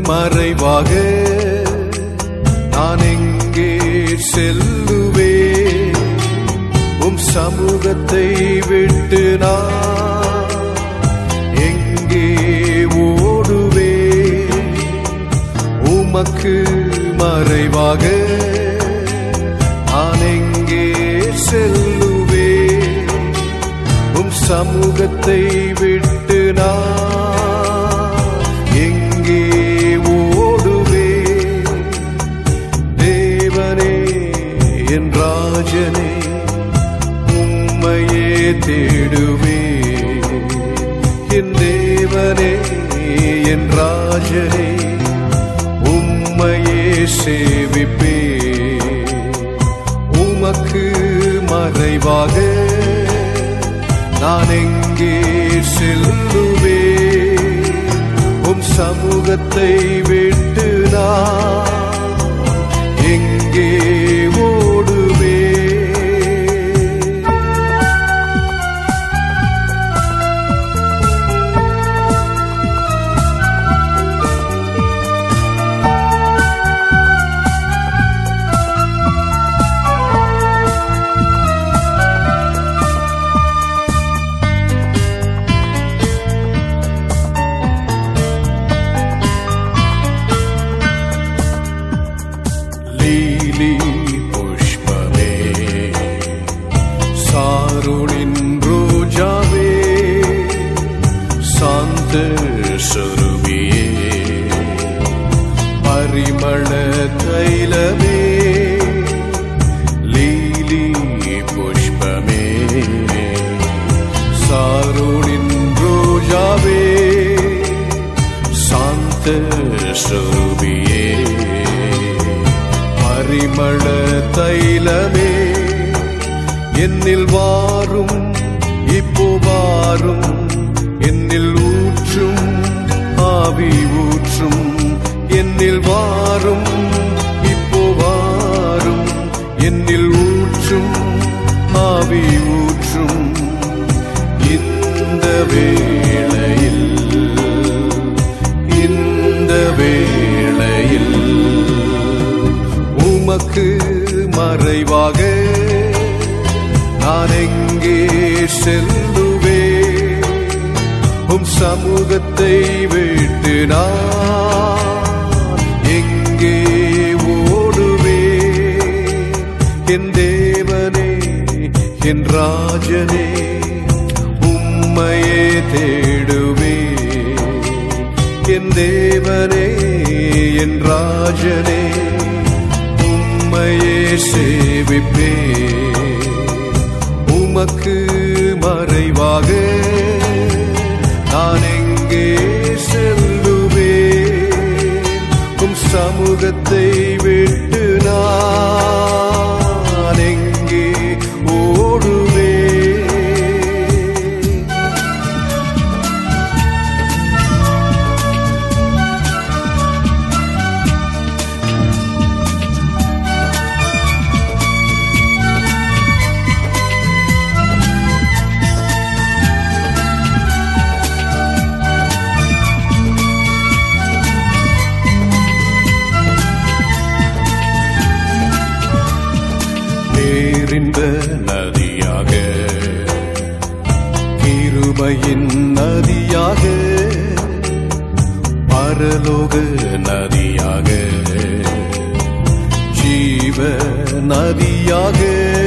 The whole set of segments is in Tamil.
மறைவாக நான் எங்கே செல்லுவே உம் சமூகத்தை விட்டு நான் எங்கே ஓடுவே உமக்கு மறைவாக நான் எங்கே செல்லுவே உம் சமூகத்தை விட்டு நான் எங்கே ஓடுவே தேவனே என் ராஜனே உம்மையே தேடுவே என் தேவனே என் ராஜனே உம்மையே சேவிப்பே உமக்கு மறைவாக நான் எங்கே செல்லுவே உம் சமூகத்தை விட்டு நான் எங்கே ஓடுவே லீலி புஷ்பமே சாருளின் ரோஜாவே சாந்த சொருபியே பரிமள தைலமே லீலி புஷ்பமே சாருளின் ரோஜாவே சாந்த சொருபியே பரிமள தைலமே என்னில் வாரும் இப்போ வாரும் என்னில் ஊற்றும் ஆவி ஊற்றும் என்னில் வாரும் இப்போ வாரும் என்னில் ஊற்றும் ஆவி ஊற்றும் இந்த வேளையில் இந்த வேளையில் உமக்கு மறைவாக நான் எங்கே செல்லுவே உம் சமூகத்தை விட்டு நான் எங்கே ஓடுவே என் தேவனே என் ராஜனே உம்மையே தேடுவே என் தேவனே என் ராஜனே உம்மையே சேவிப்பே உமக்கு மறைவாக நான் எங்கே செல்லுவே உம் சமூகத்தை விட்டு நான் எங்கே ஓடுவே பேரின்ப நதியாக கிருபையின் நதியாக பரலோக நதியாக ஜீவ நதியாக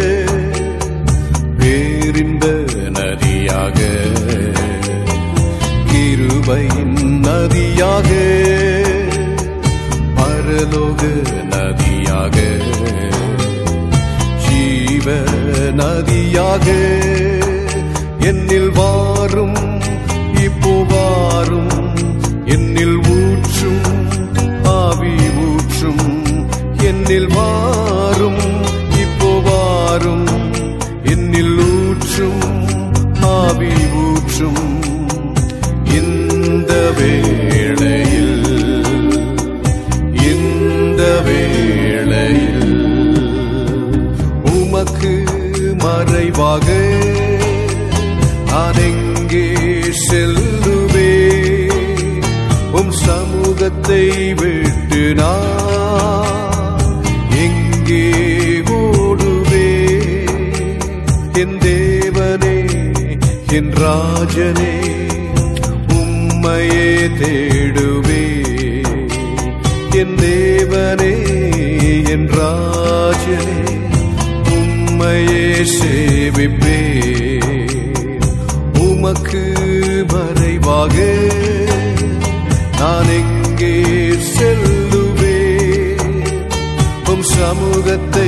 பேரின்ப நதியாக கிருபையின் நதியாக பரலோக நதியாக ஜீவ நதியாக என்னில் வாரும் இப்போ வாரும் என்னில் ஊற்றும் ஆவி ஊற்றும் என்னில் வாரும் இப்போ வாரும் என்னில் ஊற்றும் ஆவி ஊற்றும் இந்த வேளையில் இந்த வேளையில் உமக்கு மறைவாக நான் எங்கே செல்லுவே உம் சமூகத்தை உலகத்தை விட்டு நான் எங்கே ஓடுவே என் தேவனே என் ராஜனே உம்மையே தேடுவே என் தேவனே என் ராஜனே உம்மையே சேவிப்பே உமக்கு மறைவாக நான் எங்கே செல்லுவே உம் சமூகத்தை